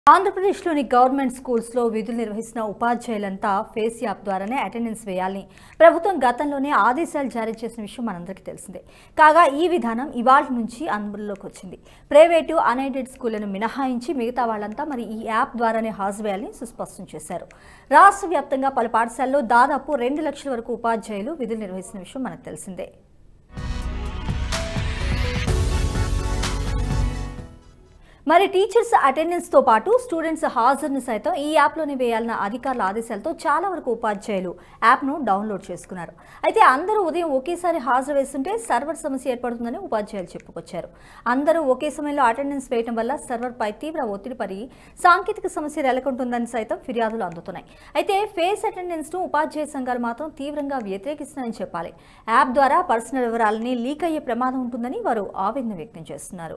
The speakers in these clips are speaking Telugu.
ఆంధ్రప్రదేశ్లోని గవర్నమెంట్ స్కూల్స్లో విధులు నిర్వహిస్తున్న ఉపాధ్యాయులంతా ఫేస్ యాప్ ద్వారానే అటెండెన్స్ వేయాలని ప్రభుత్వం గతంలోనే ఆదేశాలు జారీ చేసిన విషయం మనందరికీ తెలిసిందే కాగా ఈ విధానం ఇవాళ నుంచి అమలులోకి వచ్చింది ప్రైవేటు అన్ఎయిడెడ్ స్కూళ్లను మినహాయించి మిగతా వాళ్ళంతా మరి ఈ యాప్ ద్వారానే హాజరు వేయాలని సుస్పష్టం చేశారు రాష్ట్ర వ్యాప్తంగా పలు పాఠశాలల్లో దాదాపు రెండు లక్షల వరకు ఉపాధ్యాయులు విధులు నిర్వహిస్తున్న విషయం మనకు తెలిసిందే మరి టీచర్స్ అటెండెన్స్ తో పాటు స్టూడెంట్స్ హాజరును సైతం ఈ యాప్లోనే వేయాలన్న అధికారుల ఆదేశాలతో చాలా వరకు ఉపాధ్యాయులు యాప్ను డౌన్లోడ్ చేసుకున్నారు అయితే అందరూ ఉదయం ఒకేసారి హాజరు వేస్తుంటే సర్వర్ సమస్య ఏర్పడుతుందని ఉపాధ్యాయులు చెప్పుకొచ్చారు అందరూ ఒకే సమయంలో అటెండెన్స్ వేయడం వల్ల సర్వర్పై తీవ్ర ఒత్తిడి పడి సాంకేతిక సమస్య నెలకొంటుందని సైతం ఫిర్యాదులు అందుతున్నాయి అయితే ఫేస్ అటెండెన్స్ ను ఉపాధ్యాయ సంఘాలు మాత్రం తీవ్రంగా వ్యతిరేకిస్తున్నాయని చెప్పాలి యాప్ ద్వారా పర్సనల్ వివరాలని లీక్ అయ్యే ప్రమాదం ఉంటుందని వారు ఆవేదన వ్యక్తం చేస్తున్నారు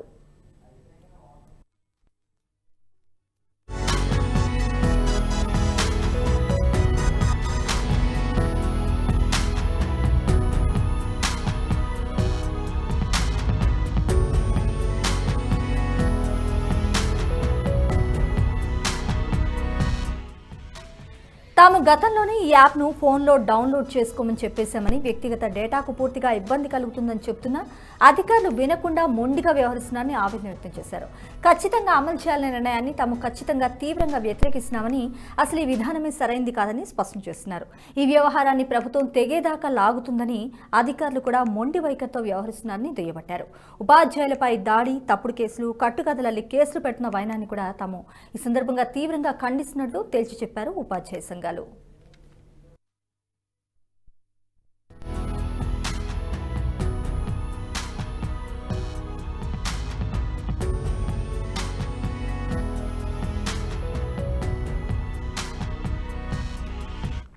తాము గతంలోనే ఈ యాప్ను ఫోన్లో డౌన్లోడ్ చేసుకోమని చెప్పేశామని వ్యక్తిగత డేటాకు పూర్తిగా ఇబ్బంది కలుగుతుందని చెప్తున్నా అధికారులు వినకుండా మొండిగా వ్యవహరిస్తున్నారని ఆవేదన వ్యక్తం చేశారు ఖచ్చితంగా అమలు చేయాలనే నిర్ణయాన్ని తాము ఖచ్చితంగా తీవ్రంగా వ్యతిరేకిస్తున్నామని అసలు ఈ విధానమే సరైంది కాదని స్పష్టం చేస్తున్నారు ఈ వ్యవహారాన్ని ప్రభుత్వం తెగేదాకా లాగుతుందని అధికారులు కూడా మొండి వైఖరితో వ్యవహరిస్తున్నారని దుయ్యబట్టారు ఉపాధ్యాయులపై దాడి తప్పుడు కేసులు కట్టుకథలల్లి కేసులు పెట్టిన వైనాన్ని కూడా తాము ఈ సందర్భంగా తీవ్రంగా ఖండిస్తున్నట్లు తేల్చి చెప్పారు ఉపాధ్యాయ సంఘాలు